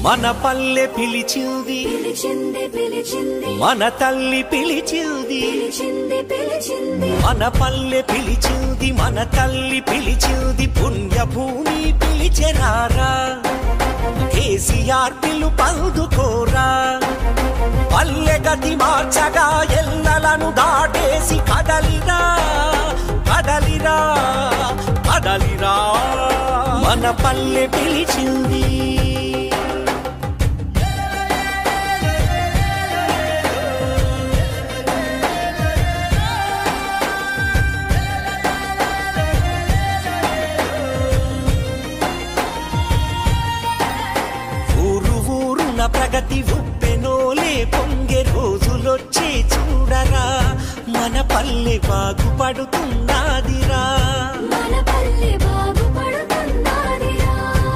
మన పల్లె పిలిచింది పిలిచింది పిలిచింది మన తల్లి పిలిచింది పిలిచింది పిలిచింది మన పల్లె పిలిచింది మన తల్లి పిలిచింది పుణ్యభూమి పిలిచెరారా కేసీఆర్ పిలు పందుకోరా పల్లె గతి మార్చగా ఎల్లలను దాటేసి కదలిరా కదలిరా కదలిరా మన పల్లె పిలిచింది ఊరు ఊరున ప్రగతి ఉప్పెనోలే పొంగే రోజులొచ్చే చూడరా మన పల్లె బాగుపడుతున్నదిరా మన పల్లె బాగుపడుతున్నదిరా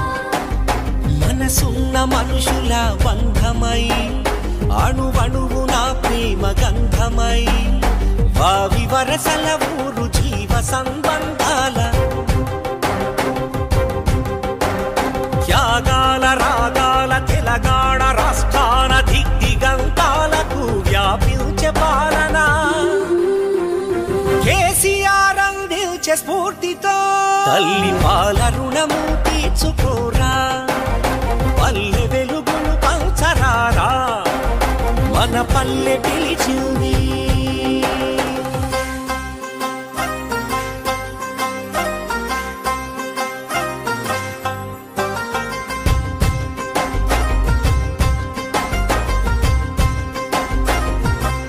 మనసున్న మనుషుల బంధమై అణువణువున ప్రేమ గంధమై వావి వరసల ఊరు జీవ సంబంధాల త్యాగాల రాగాల తెలంగాణ రాష్ట్రాన దిగ్దిగంతాలకు వ్యాపించే పాలన కేసీఆర్ అందించే స్ఫూర్తితో తల్లి పాల రుణము తీర్చుకోరా పల్లె వెలుగును పంచరారా మన పల్లె పిలిచింది